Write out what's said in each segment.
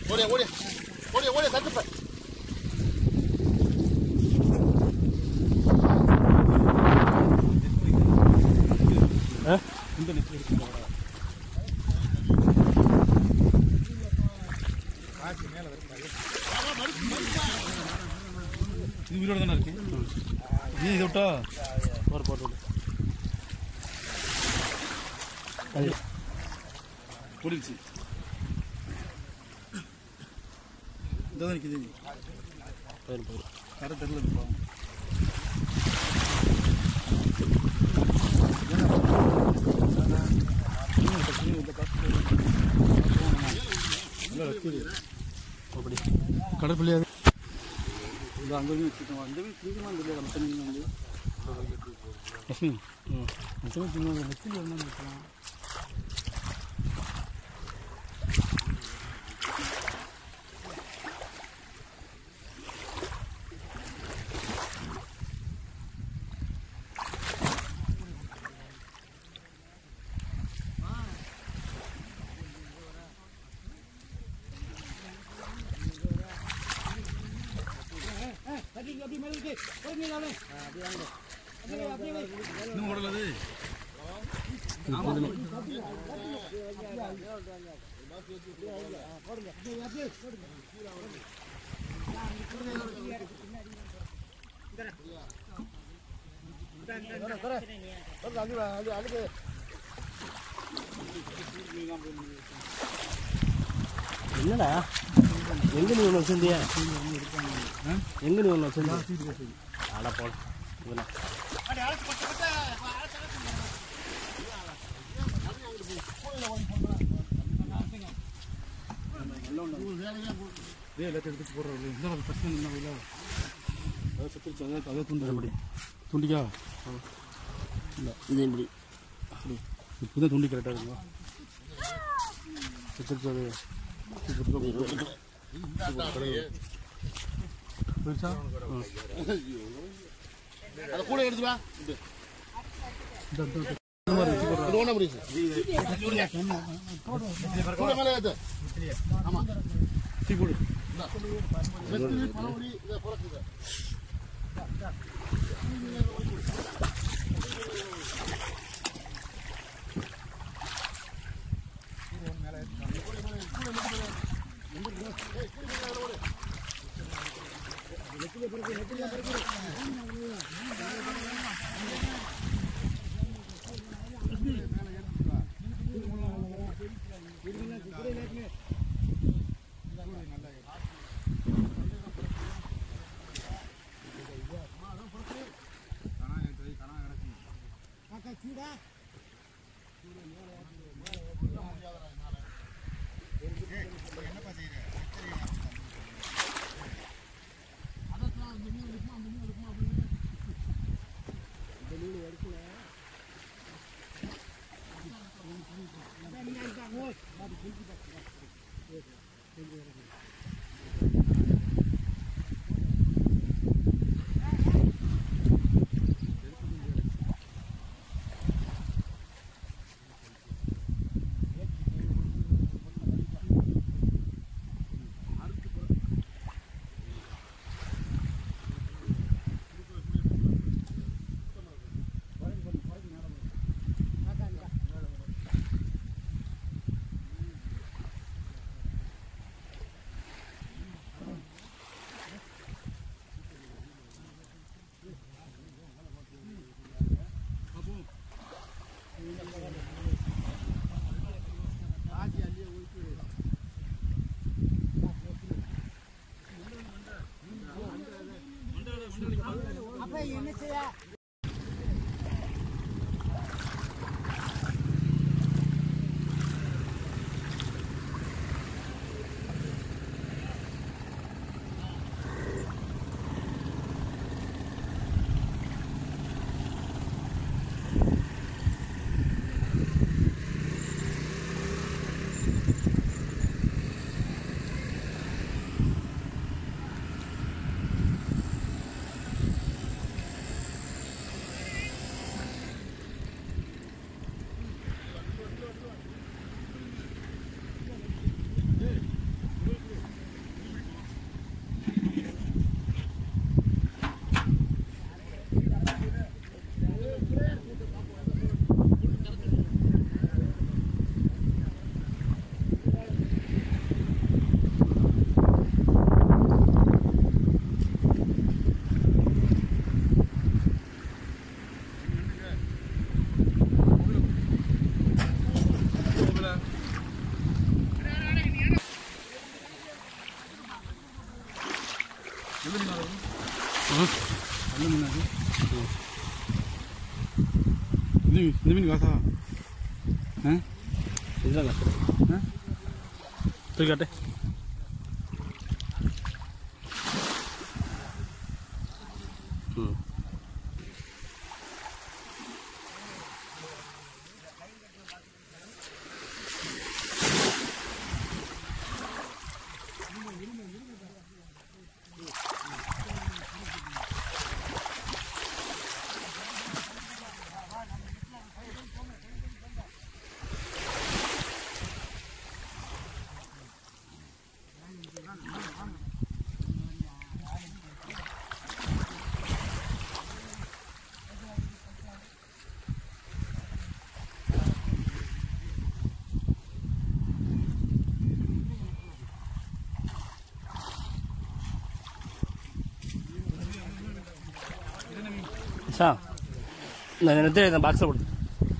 ஓடியா ஓடியா ஓடியா ஓடியா தட்டுப்ப இது உயிரோட தானே இருக்கு நீ இதை விட்டா ஒரு போட்டு ஓடிடுச்சு இதான் நிற்கிது போயிடும் போயிடும் கரை தெரியல இப்போ அப்படி கடற்பிள்ளையாக இது அங்கே வச்சுக்கோங்க அந்த வீடு சீக்கிரமாக இல்லை நம்ம தண்ணி வந்து லட்சுமி ம் லட்சுமி சின்ன லட்சுமி ஒன்றா இருக்கலாம் இன்னும் ஓடலது என்னடா எங்க நீ ஒன்று வச்சிருந்தியா எங்க நீ ஒன்று வச்சிருந்தா ஆடா போல இதெல்லாம் ஏ எல்லாத்தையும் எடுத்து போடுறது இந்த பிரச்சனை என்ன இல்லை அதாவது சுத்திருச்சு அதே அதே துண்டு அப்படி துண்டிக்கா இல்லை இது இப்படி இப்போ தான் துண்டி கரெக்டாக இருக்குங்களா சுத்திருச்சு அது போயிடுச்சா அதை கூட எடுத்து வா இது இந்த இந்த இது ஒண்ணா முடியுது கூட மேலே ஏத்து ஆமா டீ போடு வெற்றி பழமொழி இதை புறக்குது இந்த மீன் இந்த மீன் காசா ஆ இதுதான் கஷ்டம் ஆ தூக்கி காட்டு ம் சா இந்த நேரத்தை இந்த பாக்ஸில் போடு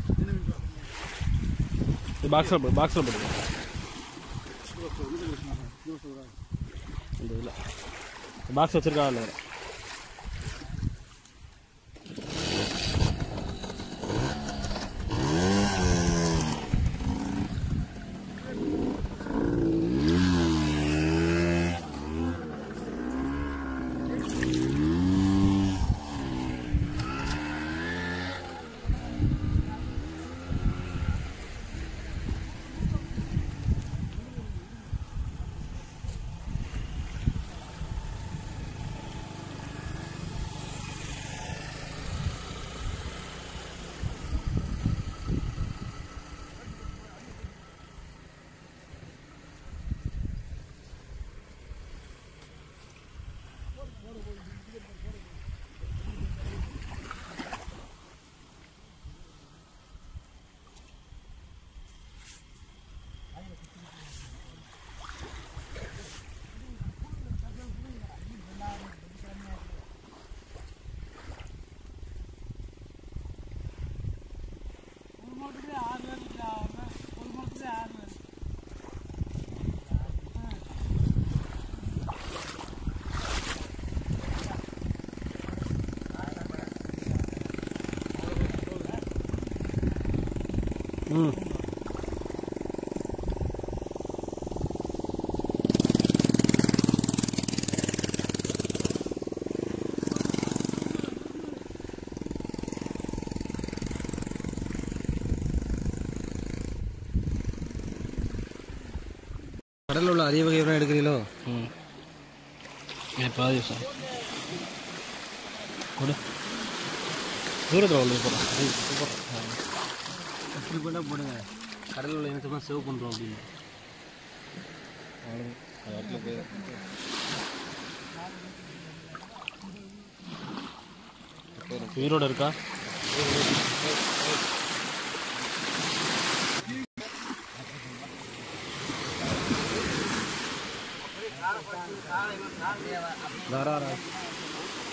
இந்த பாக்ஸில் போடு பாக்ஸில் போடு இந்த இதில் பாக்ஸ் வச்சிருக்கா இல்லை ம் கடலில் உள்ள அரிய வகை உரம் எடுக்கிறீங்களோ ம் எப்போது சார் கொடு தூரத்தில் உள்ள போடுறேன் இப்படி போட்டால் போடுங்க கடலில் உள்ள இனத்தை சேவ் பண்ணுறோம் அப்படின்னு உயிரோட இருக்கா தாராளம்